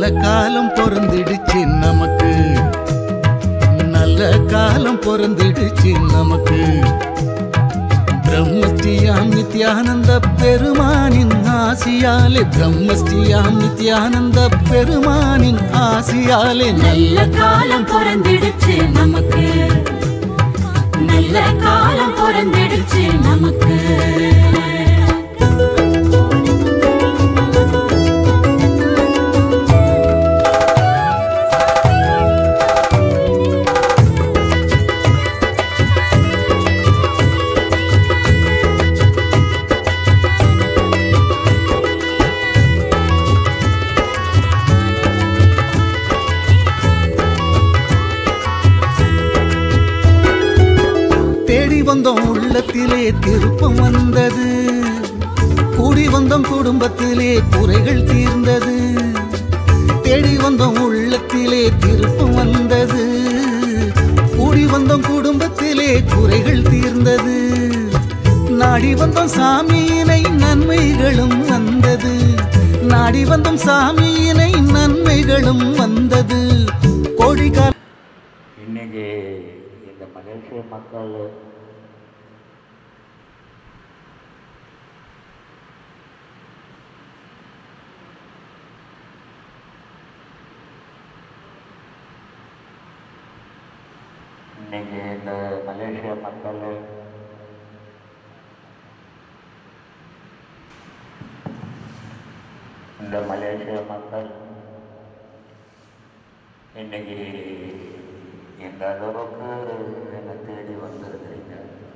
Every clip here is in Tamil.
காலம் பொறந்திடுச்சு நமக்கு நல்ல காலம் பொறந்திடுச்சு நமக்கு பிரம்மஸ்ரீயாம் நித்யானந்த பெருமானின் ஆசியாலே பிரம்மஸ்ரீயாம் நித்யானந்த பெருமானின் ஆசியாலே நல்ல காலம் பிறந்திடுச்சு நமக்கு நல்ல காலம் பிறந்திடுச்சு நமக்கு தேடி வந்தோம் உள்ளத்திலே திருப்பம் வந்தது கூடி வந்தோம் குடும்பத்திலே குறைகள் தீர்ந்தது தேடி வந்தோம் உள்ளத்திலே திருப்பம் வந்தது கூடி வந்தோம் குடும்பத்திலே குறைகள் தீர்ந்தது நாடி வந்தோம் சாமியினை நன்மைகளும் வந்தது நாடி வந்தோம் சாமியினை நன்மைகளும் வந்தது கோழிக்கால் இன்னைக்கு இந்த மலேசிய மக்கள் இன்னைக்கு இந்த மலேசிய மக்கள் இந்த மலேசிய மக்கள் இன்னைக்கு இந்த அளவுக்கு என்னை தேடி வந்திருக்கிறீங்க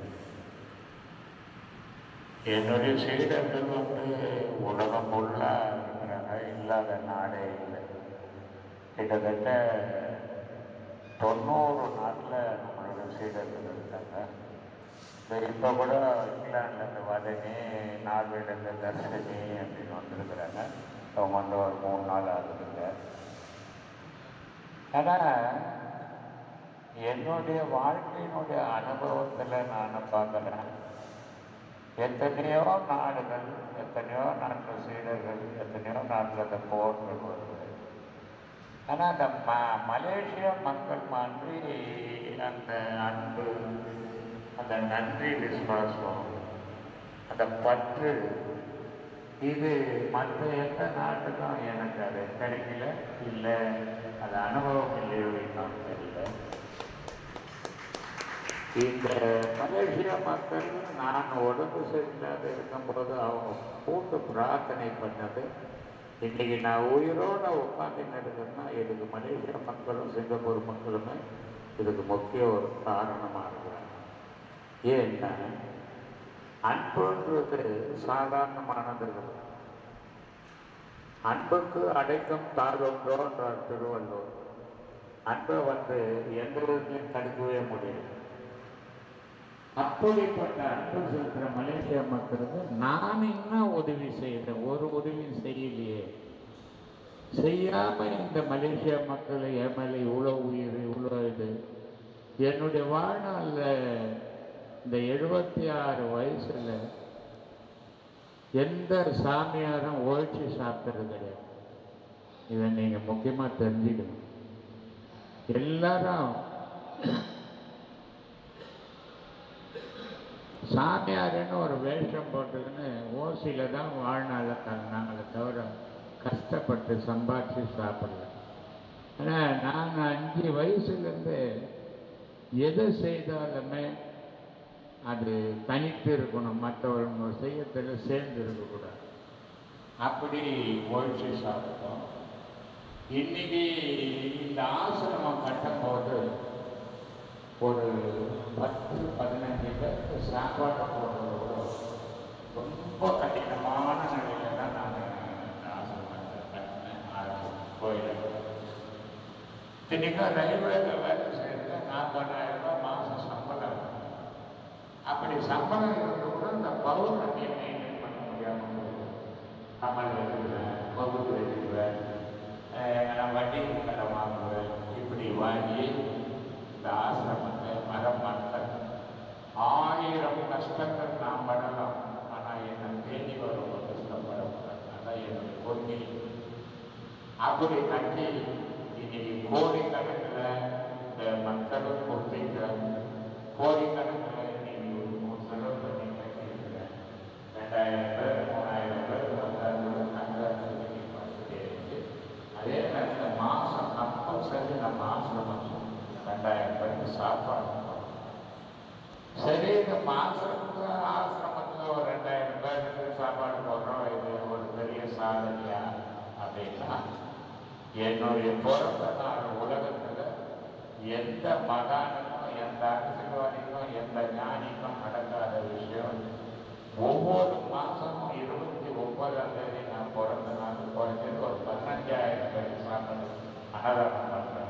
என்னுடைய சீடர்கள் வந்து உலகம் ஃபுல்லாக இருக்கிறாங்க இல்லாத நாடே இல்லை கிட்டத்தட்ட தொண்ணூறு நாட்டில் நம்மளோட சீடர்கள் இருக்காங்க இப்போ கூட இங்கிலாந்துலேருந்து வதனி நார்வேலேருந்து தர்ஷினி அப்படின்னு வந்திருக்கிறாங்க அவங்க வந்து ஒரு மூணு நாள் ஆகுதுங்க ஆனால் என்னுடைய வாழ்க்கையினுடைய அனுபவத்தில் நான் பார்க்குறேன் எத்தனையோ நாடுகள் எத்தனையோ நாட்டில் சீடர்கள் எத்தனையோ நாட்டில் அந்த போர்கள் வருது ஆனால் அந்த ம மலேசிய மக்கள் மாதிரி அந்த அன்பு அந்த நன்றி விசுவாசம் அந்த பற்று இது மற்ற எந்த நாட்டுக்கும் எனக்கு அது கிடைக்கல இல்லை அது அனுபவம் இல்லையோ என்னன்னு தெரியல இந்த மலேசிய மக்கள் நான் உடம்பு சரியில்லாத இருக்கும்போது அவங்க கூட்டு பிரார்த்தனை பண்ணது இன்னைக்கு நான் உயிரோட உட்காந்துன்னு இருக்குன்னா இதுக்கு மலேசிய மக்களும் சிங்கப்பூர் மக்களுமே இதுக்கு முக்கிய ஒரு காரணமாக இருக்கிறாங்க ஏன்னா அன்புன்றது சாதாரணமானது இல்லை அன்புக்கு அடைக்கும் தாழ்வுன்றோன்றார் திருவள்ளுவர் அன்பை வந்து எந்த விதத்திலையும் தடுக்கவே முடியாது அப்படிப்பட்ட அன்பு செலுத்துகிற மலேசிய மக்களுக்கு நான் என்ன உதவி செய்கிறேன் ஒரு உதவியும் செய்யலையே செய்யாம இந்த மலேசியா மக்கள் என் மேலே இவ்வளோ உயிர் இவ்வளோ இது என்னுடைய வாழ்நாளில் இந்த எழுபத்தி ஆறு வயசுல எந்த சாமியாரும் ஒழிச்சு சாப்பிட்றது கிடையாது இதை நீங்க முக்கியமா தெரிஞ்சுக்கணும் எல்லாரும் சாமியாருன்னு ஒரு வேஷம் போட்டுக்கின்னு ஓசியில தான் வாழ்நாளை தந்தாங்களே தவிர கஷ்டப்பட்டு சம்பாதிச்சு சாப்பிடல ஆனால் நான் அஞ்சு வயசுலேருந்து எதை செய்தாலுமே அது தனித்து இருக்கணும் மற்றவங்க செய்யத்தில் சேர்ந்து இருக்கக்கூடாது அப்படி ஒழிச்சு சாப்பிட்டோம் இன்னைக்கு இந்த ஆசிரமம் கட்டும்போது ஒரு பத்து பதினஞ்சு பேருக்கு சாப்பாடு போடுறது கூட ரொம்ப கடினமான நிலையில தான் நான் இந்த ஆசிரமத்தை கட்டினேன் ஆரம்பிச்சேன் கோயிலுக்கு இன்றைக்கும் ரயில்வேல வேலை செய்யறது நாற்பதாயிரம் ரூபாய் மாதம் சம்பளம் அப்படி சம்பளம் இருந்து கூட இந்த பௌர்ணமியை மெயின்டைன் பண்ண முடியாமல் போகுது. கமல் வைக்கிறேன் வகுப்பு வைக்கிறேன் நான் வட்டி கடை வாங்குவேன் இப்படி வாங்கி இந்த ஆசிரமத்தை மரம் மக்கள் ஆயிரம் கஷ்டங்கள் நான் படலாம் ஆனால் என்னை தேடி வரும் கஷ்டப்படக்கூடாது அதான் என்னுடைய கொள்கை அப்படி கட்டி இன்னைக்கு கோடிக்கணக்கில் இந்த மக்களும் கொடுத்தீங்க கோடிக்கணக்கில் இன்னைக்கு ஒரு ஒரு செலவு பண்ணி கட்டியிருக்கிற ரெண்டாயிரம் பேர் மூணாயிரம் பேர் வந்தாங்க தங்கறதுக்கு வசதி இருக்கு அதே நேரத்தில் மாதம் கம்பல்சரி நம்ம ஆசிரமம் ரெண்டாயிரம் பேருக்கு சாப்பாடு போடணும். சரி இந்த மாசத்துக்கு ஆசிரமத்தில் ஒரு ரெண்டாயிரம் பேருக்கு சாப்பாடு போடுறோம் இது ஒரு பெரிய சாதனையா அப்படின்னா என்னுடைய பிறந்த நாள் உலகத்தில் எந்த மகானுக்கும் எந்த அரசியல்வாதிக்கும் எந்த ஞானிக்கும் நடக்காத விஷயம் ஒவ்வொரு மாதமும் இருபத்தி ஒன்பதாம் தேதி நான் பிறந்த நாள் குறைஞ்சது ஒரு பதினஞ்சாயிரம் பேர் சாப்பாடு அன்னதானம் பண்ணுறாங்க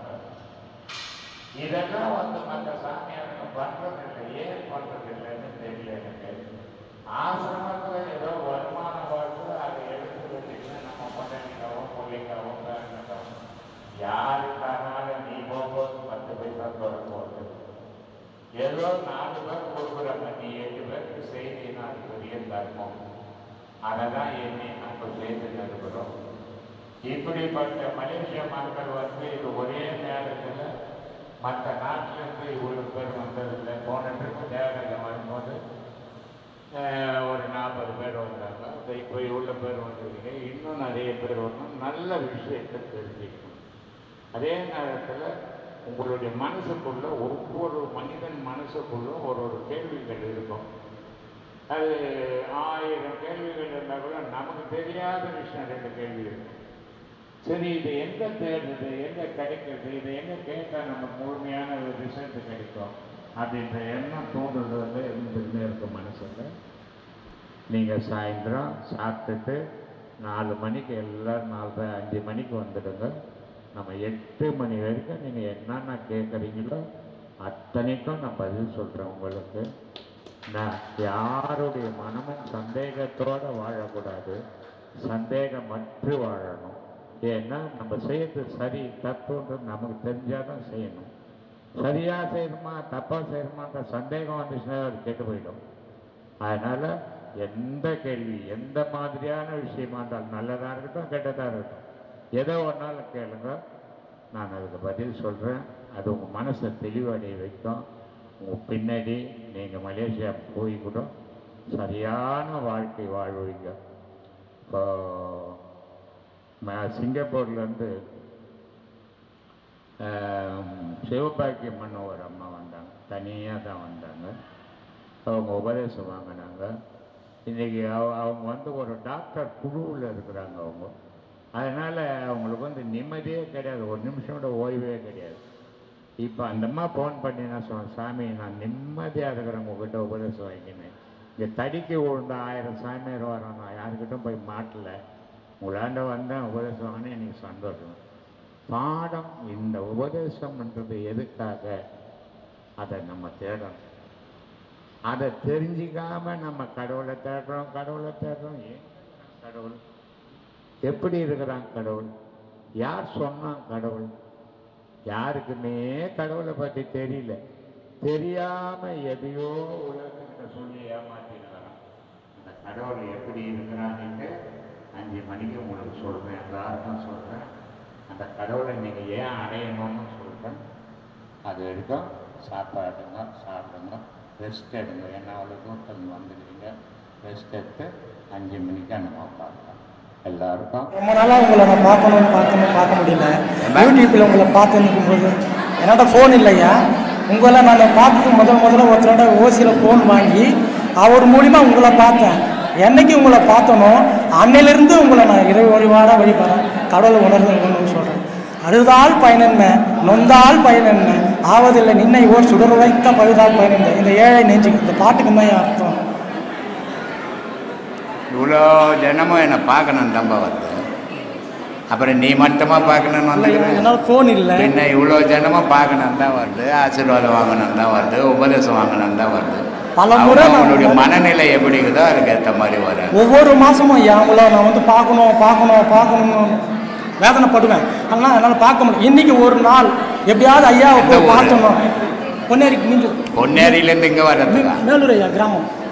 இதெல்லாம் வந்து மற்ற சாமியாருங்க பண்றதில்லை ஏன் பண்றதில்லைன்னு தெரியல எனக்கு ஆசிரமத்தில் ஏதோ வருமான வாழ்க்கை அதை எடுத்து வச்சுக்கிட்டு நம்ம பொண்ணுக்காவும் பிள்ளைக்காவும் பேரனுக்காவும் யாருக்கானாலும் நீ போகும்போது பத்து பைசா தொட போகுது ஏதோ நாலு பேர் கொடுக்குறாங்க நீ எட்டு பேருக்கு செய்தினா அது பெரிய தர்மம் அதை தான் எண்ணி நம்ம செய்து நிறுவனம் இப்படிப்பட்ட மலேசிய மக்கள் வந்து இது ஒரே நேரத்தில் மற்ற நாட்டிலேருந்து இவ்வளோ பேர் வந்ததில்லை போன ட்ரிப்பு தேவநகர் வரும்போது அஹ், ஒரு நாற்பது பேர் வந்தாங்க இப்போ இப்போ இவ்வளோ பேர் வந்திருக்கீங்க இன்னும் நிறைய பேர் வரணும் நல்ல விஷயத்தை தெரிஞ்சுக்கணும் அதே நேரத்தில் உங்களுடைய மனசுக்குள்ள ஒவ்வொரு மனிதன் மனசுக்குள்ளும் ஒரு ஒரு கேள்விகள் இருக்கும் அது ஆயிரம் கேள்விகள் இருந்தால் கூட நமக்கு தெரியாத விஷயம் ரெண்டு கேள்வி இருக்கும் சரி இது எங்க தேடுறது எங்க கிடைக்கிறது இது எங்க கேட்டால் நமக்கு முழுமையான ஒரு ரிசல்ட் கிடைக்கும் அப்படின்ற எண்ணம் தோன்றுறது வந்து இருந்துகிட்டே இருக்கும் மனசுல நீங்கள் சாயந்தரம் சாப்பிட்டுட்டு நாலு மணிக்கு எல்லாரும் நாலு பேர் அஞ்சு மணிக்கு வந்துடுங்க நம்ம எட்டு மணி வரைக்கும் நீங்கள் என்னென்ன கேட்குறீங்களோ அத்தனைக்கும் நான் பதில் சொல்கிறேன் உங்களுக்கு நான் யாருடைய மனமும் சந்தேகத்தோடு வாழக்கூடாது சந்தேகமற்று வாழணும் ஏன்னா நம்ம செய்யறது சரி தப்புன்றது நமக்கு தெரிஞ்சால் தான் செய்யணும் சரியாக செய்யணுமா தப்பாக செய்யணுமான்ற சந்தேகம் வந்துச்சுன்னா அது கெட்டு போயிடும் அதனால் எந்த கேள்வி எந்த மாதிரியான விஷயமா இருந்தாலும் நல்லதாக இருக்கட்டும் கெட்டதாக இருக்கட்டும் எதோ ஒன்றாலும் கேளுங்க நான் அதுக்கு பதில் சொல்கிறேன் அது உங்கள் மனசை தெளிவடைய வைக்கும் உங்கள் பின்னாடி நீங்கள் மலேசியா போய் கூட சரியான வாழ்க்கை வாழ்வீங்க இப்போ ம- சிங்கப்பூர்லேருந்து சிவபாக்கியம் பண்ண ஒரு அம்மா வந்தாங்க தனியாக தான் வந்தாங்க அவங்க உபதேசம் வாங்கினாங்க இன்றைக்கி அவ அவங்க வந்து ஒரு டாக்டர் குழுவில் இருக்கிறாங்க அவங்க அதனால் அவங்களுக்கு வந்து நிம்மதியே கிடையாது ஒரு நிமிஷம் கூட ஓய்வே கிடையாது இப்போ அந்த அம்மா ஃபோன் பண்ணி நான் சொன்னேன் சாமி நான் நிம்மதியாக இருக்கிறேன் உங்ககிட்ட உபதேசம் வாங்கினேன் இங்கே தடிக்கு விழுந்த ஆயிரம் சாமியார் வரோம் நான் யாருக்கிட்டும் போய் மாட்டல உங்களாண்ட வந்தேன் உபதேசம் வாங்கினேன் எனக்கு சந்தோஷம் பாடம் இந்த உபதேசம்ன்றது எதுக்காக அதை நம்ம தேடணும் அதை தெரிஞ்சிக்காம நம்ம கடவுளை தேடுறோம் கடவுளை தேடுறோம் ஏன் கடவுள் எப்படி இருக்கிறான் கடவுள் யார் சொன்னான் கடவுள் யாருக்குமே கடவுளை பற்றி தெரியல தெரியாம எதையோ உலகத்துக்கிட்ட சொல்லி ஏமாத்திருக்கிறான் அந்த கடவுள் எப்படி இருக்கிறான்னுட்டு அஞ்சு மணிக்கு உங்களுக்கு சொல்றேன் எல்லாருக்கும் சொல்றேன் அந்த கடவுளை நீங்க ஏன் அடையணும்னு சொல்றேன் அது வரைக்கும் சாப்பாடுங்க சாப்பிடுங்க ரெஸ்ட் எடுங்க ஏன்னா அவ்வளோ தூரத்தில் வந்துடுவீங்க ரெஸ்ட் எடுத்து அஞ்சு மணிக்கு நம்ம பார்க்கலாம் எல்லாருக்கும் ரொம்ப நாளாக உங்களை நான் பார்க்கணும் பார்க்கணும் பார்க்க முடியல யூடியூப்பில் உங்களை பார்த்து நிற்கும்போது என்னோட ஃபோன் இல்லையா உங்களை நான் பார்த்து முதல் முதல்ல ஒருத்தரோட ஓசியில் ஃபோன் வாங்கி அவர் மூலிமா உங்களை பார்த்தேன் என்னைக்கு உங்களை பார்த்தனோ அன்னையிலிருந்து உங்களை நான் இறை வழிபாடாக வழிபடுறேன் கடவுளை உணர்ந்து சொல்கிறேன் அழுதால் பயனென்ன நொந்தால் பயனென்ன ஆவதில்லை நின்னை ஓர் சுடர் வைத்த பழுதால் பயனென்ன இந்த ஏழை நெஞ்சு இந்த பாட்டுக்கு தான் அர்த்தம் இவ்வளோ ஜனமும் என்னை பார்க்கணும் தம்ப வருது அப்புறம் நீ மட்டுமா பார்க்கணும்னு வந்துக்கிறேன் என்னால் ஃபோன் இல்லை பின்ன இவ்வளோ ஜனமும் பார்க்கணும் தான் வருது ஆசீர்வாதம் வாங்கணும் தான் வருது உபதேசம் வாங்கணும் தான் வருது பல முறை நான் அவங்களுடைய மனநிலை எப்படி இருக்குதோ அதுக்கு ஏற்ற மாதிரி வரும் ஒவ்வொரு மாதமும் ஐயா உங்களை நான் வந்து பார்க்கணும் பார்க்கணும் பார்க்கணும்னு வேதனைப்படுவேன் ஆனால் என்னால் பார்க்க முடியும் இன்னைக்கு ஒரு நாள் எப்படியாவது ஐயாவை எந்த போய் ஊரு? பார்த்தணும் பொன்னேரிக்கு மீண்டும் பொன்னேரியிலேருந்து இங்கே வர்றதுக்கா மேலூர் ஐயா கிராமம்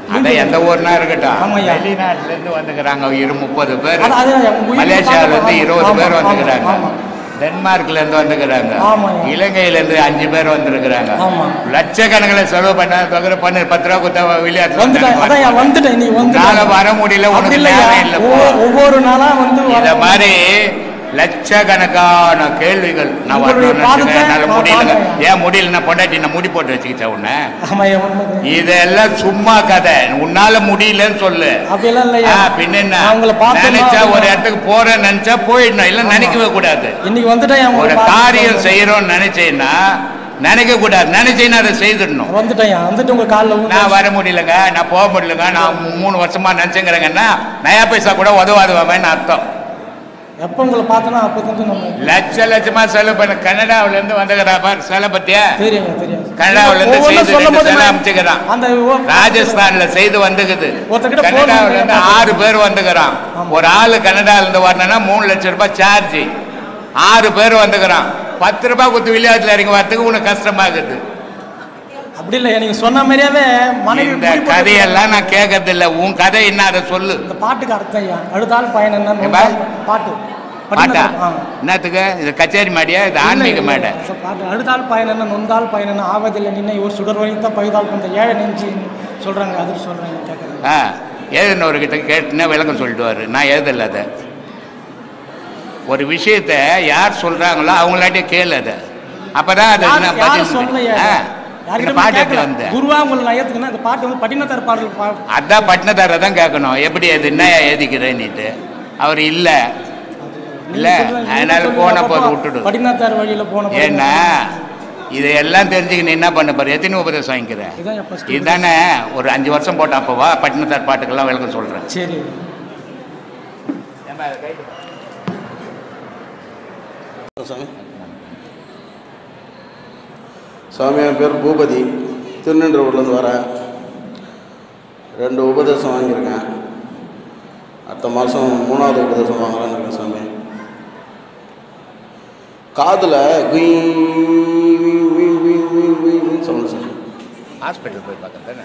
அதான் எந்த ஊர்னா இருக்கட்டும் ஆமாய்யா. வெளிநாட்டுல இருந்து வந்துக்கிறாங்க இரு முப்பது பேர் அது- அது உங்க வீட்டுக்கு மலேசியால இருந்து ஆமா, இருபது ஆமா, பேர் ஆமா, வந்துக்கிறாங்க ஆமா. டென்மார்க்ல இருந்து வந்துக்கிறாங்க ஆமாய்யா. இலங்கையில இருந்து அஞ்சு பேர் வந்திருக்கிறாங்க ஆமா. லட்சக்கணக்கில் செலவு பண்ண பகிர பண்ணு பத்து ரூபா கொடுத்தா விளையாட்டு வந்துட்டேன் அதான் ஏன் வந்துட்டேன் நீ உன்னால வந்து வர முடியல அப்படி உனக்கு இல்லையா நேரம் இல்ல போ. ஒவ்வொரு- ஒவ்வொரு நாளா வந்து இத வர- மாதிரி லட்சக்கணக்கான கேள்விகள் நான் உங்களுடைய வரணும்னு பாதத்தை நினைச்சேன். என்னால நான் முடியலங்க பார்க்கிறேன். ஏன் முடியல நான் பொண்டாட்டி நான் முடி போட்டு வச்சுக்கிச்சா உன்ன ஆமாய்யா உண்மைதான். இதெல்லாம் சும்மா கதை உன்னால முடியலன்னு சொல்லு அப்படியெல்லாம் இல்லையா ஆ, பின்ன என்ன நான் உங்களை பார்த்தேன்னா நினைச்சா ஒரு அப்படிதான். இடத்துக்கு போறேன்னு நினைச்சா போயிடணும் இல்ல நினைக்கவே கூடாது இன்னைக்கு வந்துட்டேன் என் ஒரு உங்களை காரியம் பார்த்து- செய்யறோம்னு நினைச்சேன்னா நினைக்க கூடாது நினைச்சேன்னா அதை செய்திடணும் வந்துட்டேன் வந்துட்டு உங்க காலில் நான் வர முடியலங்க நான் போக முடியலங்க நான் மூ- மூணு வருஷமா நினைச்சுங்கிறேங்கன்னா நயா பைசா கூட உதவாதுவாமன்னு அர்த்தம் எப்போ உங்களை பார்த்தனா அப்போ வந்து நம்ம லட்ச லட்சமா செலவு பண்ண கனடாவுல இருந்து வந்துக்கிறா பாரு செலவு பத்தியா தெரியுங்க தெரியும் கனடாவுல இருந்து ஒவ்வொன்றும் செய்து சொல்லும் ரெண்டு போது சிலை நான் அமைச்சுக்கிறான். அந்த ஓ- ராஜஸ்தான்ல செய்து வந்துக்குது ஒருத்தர்கிட்ட phone கனடாவுல பண்ணி இருந்து பார்த்தேன். ஆறு பேர் வந்துக்கிறான் ஆமா. ஒரு ஆளு கனடால இருந்து வரணும்னா மூணு லட்சம் ரூபாய் சார்ஜ் ஆறு பேர் வந்துக்கிறான் பத்து ரூபாய் கொடுத்து விளையாட்டுல இறங்கி வரதுக்கு உனக்கு கஷ்டமாகுது அப்படி இல்லை நீங்க சொன்ன மாதிரியாவே மனைவி இந்த குறிப்பிட்டு- கதையெல்லாம் நான் கேட்கறது இல்ல உன் கதை என்ன அதை சொல்லு இந்த பாட்டுக்கு அர்த்தம் ஐயா அடுத்தால் பயன் என்ன ஏப்பா? பாட்டு பாட்டா ஆ. என்னத்துக்கு இது கச்சேரி மாடியா இது ஆன்மீக இல்லை, மாடை இல்லை, பாட்டு அடுத்தால் பயன் என்ன நொந்தால் பயன் என்ன ஆவதில்லை நின்னை ஒரு சுடர் வைத்த பைதால் பந்த ஏழை நெஞ்சு சொல்றாங்க அது சொல்றாங்க கேட்குறேன் ஆ எழுதினவர்கிட்ட கேட்டுனா விளக்கம் சொல்லிட்டு வாரு நான் எழுதல அதை ஒரு விஷயத்த யார் சொல்றாங்களோ அவங்களாட்டே கேளு அதை அப்பதான் அது என்ன யாரும் பதில் சொல்லலையா ஆ, இந்த யாருக்கிட்ட பாட்டு எப்படி கேட்கல வந்த குருவா உங்களை நான் ஏத்துக்கணும் இந்த பாட்டு வந்து பட்டினத்தார் பாடல் பா அதான் பட்டினத்தாரை தான் கேட்கணும் எப்படி அது என்ன எழுதிக்கிறேன்னுட்டு அவர் இல்லை இல்ல அதனால போன போது விட்டுடு படினாத்தார் வழியில போன போது- ஏன்னா இதையெல்லாம் தெரிஞ்சுக்க நீ என்ன பண்ண பாரு எத்தனை உபதேசம் வாங்கிக்கிற இதான் என் first இதுதானே ஒரு அஞ்சு வருஷம் போட்ட அப்பவா பட்டினத்தார் பாட்டுக்கெல்லாம் விளக்கம் சொல்றேன் சரி சாமி சாமி என் பேர் பூபதி திருநின்றவூர்லேருந்து வரேன் ரெண்டு உபதேசம் வாங்கியிருக்கேன் அடுத்த மாதம் மூணாவது உபதேசம் வாங்கலான்னு இருக்கேன் சாமி காதில் சொல்லணும் சாமி ஹாஸ்பிட்டல் போய் பார்க்க தானே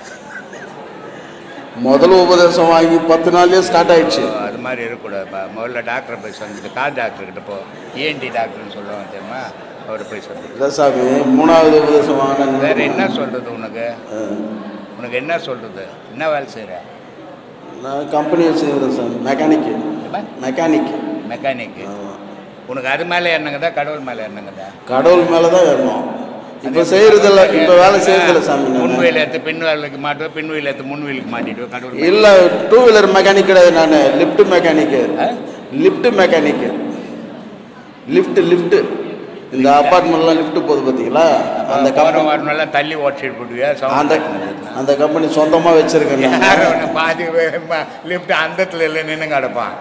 முதல் உபதேசம் வாங்கி பத்து நாள்லயே ஸ்டார்ட் ஆயிடுச்சு அது மாதிரி இருக்கக்கூடாதுப்பா முதல்ல டாக்டரை போய் சந்திச்சு கார் டாக்டர் கிட்ட போ ஏஎன்டி டாக்டர்னு சொல்லுவாங்க தெரியுமா அவரை போய் சந்தி இல்லை சாமி மூணாவது உபதேசம் வேற என்ன வாங்கினேன் சொல்றது உனக்கு உனக்கு என்ன சொல்றது என்ன வேலை செய்கிற நான் கம்பெனி வச்சுருக்கிறேன் சார் மெக்கானிக்கு மெக்கானிக் மெக்கானிக் உனக்கு அது மேலே என்னங்கதா கடவுள் மேலே என்னங்கதா கடவுள் மேலே தான் ஏறணும் இப்போ செய்யறதில்ல இப்போ வேலை செய்யறதில்ல சாமி முன் நான் வீல் எடுத்து பின் வேலைக்கு மாட்டுவேன் பின் வீல் எடுத்து முன் வீலுக்கு மாட்டிடுவேன் கடவுள் மேல. இல்லை டூ வீலர் மெக்கானிக் கிடையாது நான் லிஃப்ட் மெக்கானிக்கு ஆ? லிஃப்ட் மெக்கானிக்கு லிஃப்ட் லிஃப்ட் இந்த அப்பார்ட்மெண்ட்லாம் லிஃப்ட் போகுது பார்த்தீங்களா அந்த போற கம்பெனி வரணும்லாம் தள்ளி ஓட்டிட்டு போடுவியா அந்த சவுண்ட் அந்த கம்பெனி சொந்தமாக வச்சிருக்கேன் நான். யாரும் ஒன்று பாதி லிஃப்ட் அந்தத்தில் இல்லை நின்று கிடப்பான்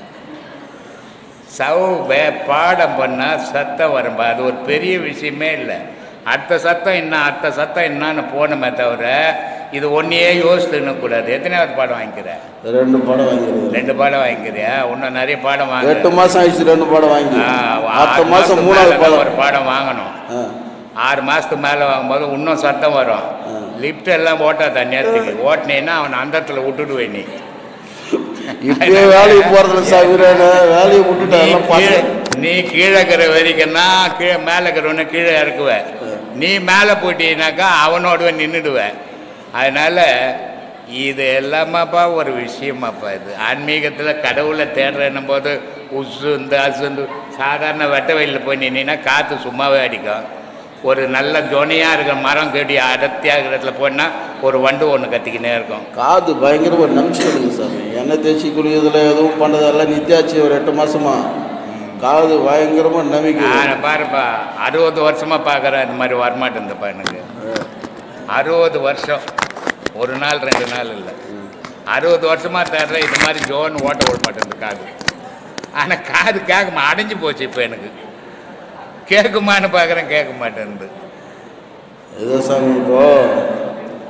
சவு வே பாடம் பண்ணால் சத்தம் வரும்பா அது ஒரு பெரிய விஷயமே இல்லை அடுத்த சத்தம் என்ன அடுத்த சத்தம் என்னன்னு போனமே தவிர இது ஒன்றையே யோசித்து கூடாது எத்தனையாவது பாடம் வாங்கிக்கிற ரெண்டு படம் வாங்கிருக்கேன் ரெண்டு பாடம் வாங்கிக்கிறியா இன்னும் நிறைய பாடம் எட்டு வாங்க மாதம் ஆயிடுச்சு ரெண்டு படம் வாங்கி ஆ, அடுத்த ஆறு மாதம் மாசத்துக்கு மூணாவது மேல தான் ஒரு படம் பாடம் வாங்கணும் ஆ ஆறு மாதத்துக்கு மேலே வாங்கும்போது இன்னும் சத்தம் வரும் லிஃப்ட் எல்லாம் ஓட்டாத நேரத்துக்கு ஓட்டினேன்னா அவனை அந்தத்தில் விட்டுடுவேன் நீ இப்பயே வேலைக்கு போறதுல சாகுறானே வேலையை விட்டுட்டு நீ எல்லாம் கீழே பசங்க நீ கீழே இருக்கிற வரைக்கும்னா கீழே மேலே இருக்கிறவன கீழே இறக்குவ நீ மேலே போயிட்டீனாக்கா அவனோடவே நின்றுடுவ அதனால இது எல்லாமாப்பா ஒரு விஷயமாப்பா இது ஆன்மீகத்தில் கடவுளை தேடுறன்னும் போது உசுந்து அசுந்து சாதாரண வெட்ட வயலில் போய் நின்னா காற்று சும்மாவே அடிக்கும் ஒரு நல்ல ஜொனியாக இருக்கிற மரம் கட்டி அடர்த்தியாக இருக்கிற இடத்துல போனால் ஒரு வண்டு ஒன்று கத்திக்கினே இருக்கும் காது பயங்கரமா நம்பிச்சு வருது சாமி எண்ணெய் தேய்ச்சி குளியதுல எதுவும் பண்ணதெல்லாம் நித்தியாச்சு ஒரு எட்டு மாசமா காது பயங்கரமா நம்பிக்கை நான் பாருப்பா அறுபது வருஷமா பார்க்குறேன் இந்த மாதிரி வரமாட்டேங்குதுப்பா எனக்கு அறுபது வருஷம் ஒரு நாள் ரெண்டு நாள் இல்லை அறுபது வருஷமா தேடுறேன் இது மாதிரி ஜோன் ஓட்ட விட மாட்டேங்குது காது ஆனால் காது கேட்க அடைஞ்சு போச்சு இப்போ எனக்கு கேட்குமான்னு பார்க்குறேன் கேட்க மாட்டேன்து ஏதோ சாமி இப்போ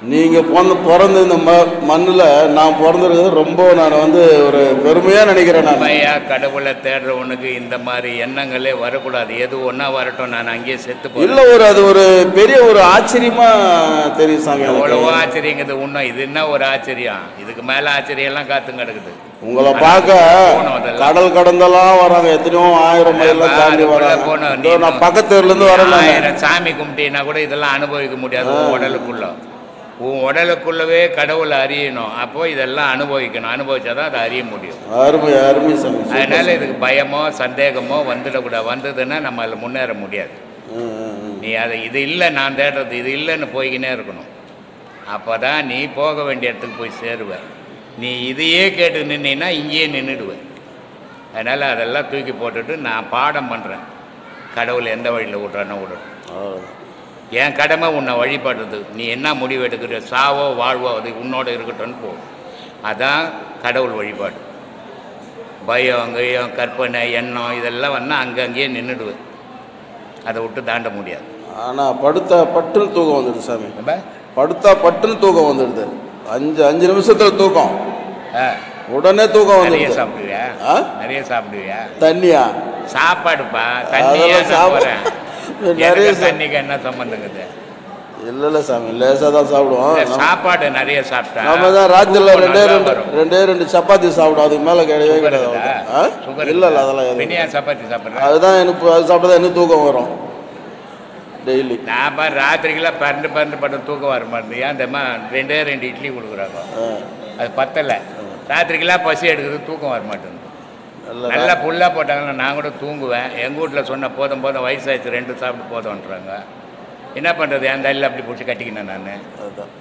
நீங்கள் பிறந்த பிறந்த இந்த ம மண்ணில் நான் பிறந்திருக்கிறது ரொம்ப நான் வந்து ஒரு பெருமையாக நினைக்கிறேன் நான் உண்மையா கடவுளை தேடுறவனுக்கு இந்த மாதிரி எண்ணங்களே வரக்கூடாது எது ஒன்றா வரட்டும் நான் அங்கேயே செத்து போகிறேன் இல்லை ஒரு அது ஒரு பெரிய ஒரு ஆச்சரியமாக தெரியும் சாமி எவ்வளவோ எனக்கு. ஆச்சரியங்கிறது உண்மை இது என்ன ஒரு ஆச்சரியம் இதுக்கு மேலே ஆச்சரியம் எல்லாம் காத்து கிடக்குது உங்களை ஆனா, பார்க்க போனோம் அதெல்லாம். கடல் கடந்தெல்லாம் வராங்க எத்தனையோ ஆயிரம் மைல்லாம் தாண்டி அதுக்குள்ள வராங்க போனோம். இதோ நீ நான் பக்கத்துலேருந்து வரல நான். ஆயிரம் சாமி கும்பிட்டீங்கன்னா கூட இதெல்லாம் அனுபவிக்க முடியாது உன் உடலுக்குள்ள உன் உடலுக்குள்ளவே கடவுளை அறியணும் அப்போ இதெல்லாம் அனுபவிக்கணும் அனுபவிச்சாதான் அதை அறிய முடியும் அருமை அருமை சாமி சூப்பர் அதனால சாமி. இதுக்கு பயமோ சந்தேகமோ வந்துடக்கூடாது வந்ததுன்னா நம்ம அதில் முன்னேற முடியாது ம், ம், ம். நீ அதை இது இல்லை நான் தேடுறது இது இல்லைன்னு போய்க்கினே இருக்கணும் அப்போ தான் நீ போக வேண்டிய இடத்துக்கு போய் சேருவ நீ இதையே கேட்டு நின்னா இங்கேயே நின்றுடுவேன் அதனால் அதெல்லாம் தூக்கி போட்டுட்டு நான் பாடம் பண்ணுறேன் கடவுள் எந்த வழியில் விட்றானோ விடணும் அவ்வளவுதான். என் கடமை உன்னை வழிபடுறது நீ என்ன முடிவு எடுக்கிற சாவோ வாழ்வோ அது உன்னோட இருக்கட்டும்னு போ அதான் கடவுள் வழிபாடு பயம் கயம் கற்பனை எண்ணம் இதெல்லாம் வந்தால் அங்கங்கேயே நின்றுடுவேன் அதை விட்டு தாண்ட முடியாது ஆனா படுத்தா பட்டுன்னு தூக்கம் வந்துடுது சாமி நம்ம படுத்தா பட்டுன்னு தூக்கம் வந்துடுது அஞ்சு அஞ்சு நிமிஷத்துல தூக்கம் ஆ, உடனே தூக்கம் நிறைய வந்துடுது சாப்பிடுவியா ஆ? நிறைய சாப்பிடுவியா தண்ணியா சாப்பாடுப்பா தண்ணியா அதெல்லாம் சாப்பிட- சாப்பிட்றேன் நிறைய நிறைய சா- தண்ணிக்கு என்ன சம்பந்தங்குது இல்ல இல்ல சாமி லேசா தான் சாப்பிடுவோம் இல்ல, நம்ம- சாப்பாடு நிறைய சாப்பிட்டா நம்ம தான் ராத்திரில தூக்கம் ரெண்டே நல்லா ரெண்டு வரும். ரெண்டே ரெண்டு சப்பாத்தி சாப்பிடும் அதுக்கு மேல கிடையவே சுகர் கிடையாது இருக்குதா? ஆ? சுகர் இல்ல இல்ல அதெல்லாம் எதுவும் பின்னியா சப்பாத்தி சாப்பிட்றேன் அதுதான் எனக்கு அது சாப்பிட்டா எனக்கு தூக்கம் வரும் டெய்லி நான் பாரு ராத்திரிக்கெல்லாம் பரண்டு பரண்டு படம் தூக்கம் வர மாட்டேங்குது ஏன் தெரியுமா ரெண்டே ரெண்டு இட்லி கொடுக்குறாங்க அது பத்தலை ராத்திரிக்கெல்லாம் பசி எடுக்குது தூக்கம் வர மாட்டேங்குது நல்லா புல்லாக போட்டாங்கன்னா நான் கூட தூங்குவேன் எங்கள் வீட்டில் சொன்ன போதும் போதும் வயசாயிடுச்சு ரெண்டு சாப்பிட்டு போதும்ன்றாங்க என்ன பண்ணுறது என் தள்ளில் அப்படி பிடிச்சி கட்டிக்கினேன் நான் அதுதான்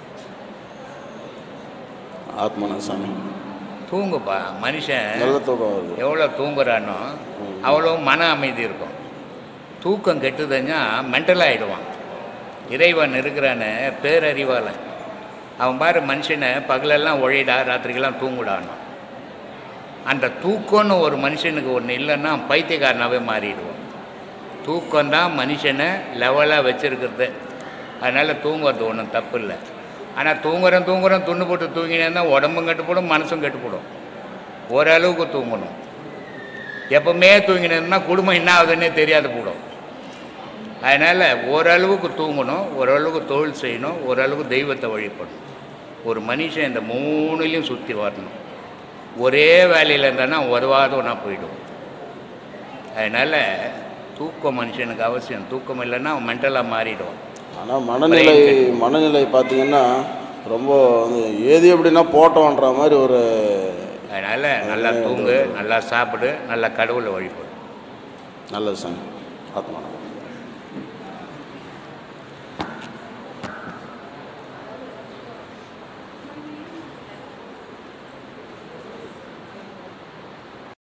ஆத்மனா சாமி தூங்குப்பா மனுஷன் நல்ல தூக்கம் வருது எவ்வளோ தூங்குறானோ அவ்வளோ மன அமைதி இருக்கும் தூக்கம் கெட்டுதுன்னா மென்டல் ஆகிடுவான் இறைவன் இருக்கிறான்னு பேரறிவாளன் அவன் பாரு மனுஷனை பகலெல்லாம் ஒழிடா ராத்திரிக்கெல்லாம் தூங்குடானோ அந்த தூக்கம்னு ஒரு மனுஷனுக்கு ஒன்று இல்லைன்னா அவன் பைத்தியக்காரனாகவே மாறிடுவான் தூக்கம்தான் மனுஷனை லெவலாக வச்சுருக்கிறது அதனால் தூங்குறது ஒன்றும் தப்பு இல்லை ஆனால் தூங்குறேன் தூங்குறேன் துண்ணு போட்டு தூங்கினேன்னா உடம்பும் கெட்டுப்படும் மனசும் கெட்டுப்படும் ஓரளவுக்கு தூங்கணும் எப்பவுமே தூங்கினேன்னா குடும்பம் என்ன ஆகுதுன்னே தெரியாது போடும் அதனால் ஓரளவுக்கு தூங்கணும் ஓரளவுக்கு தொழில் செய்யணும் ஓரளவுக்கு தெய்வத்தை வழிபடணும் ஒரு மனுஷன் இந்த மூணுலேயும் சுற்றி வரணும் ஒரே வேலையில் இருந்தானா உதவாத ஒன்றா போயிடும் அதனால் தூக்கம் மனுஷனுக்கு அவசியம் தூக்கம் இல்லைன்னா அவன் மென்டலாக மாறிடுவான் ஆனா மனநிலை மனநிலை பார்த்தீங்கன்னா ரொம்ப வந்து ஏது எப்படின்னா போட்டோன்ற மாதிரி ஒரு அதனால் நல்லா தூங்கு நல்லா சாப்பிடு நல்லா கடவுளை வழிபடு நல்லது சாமி ஆத்மானம்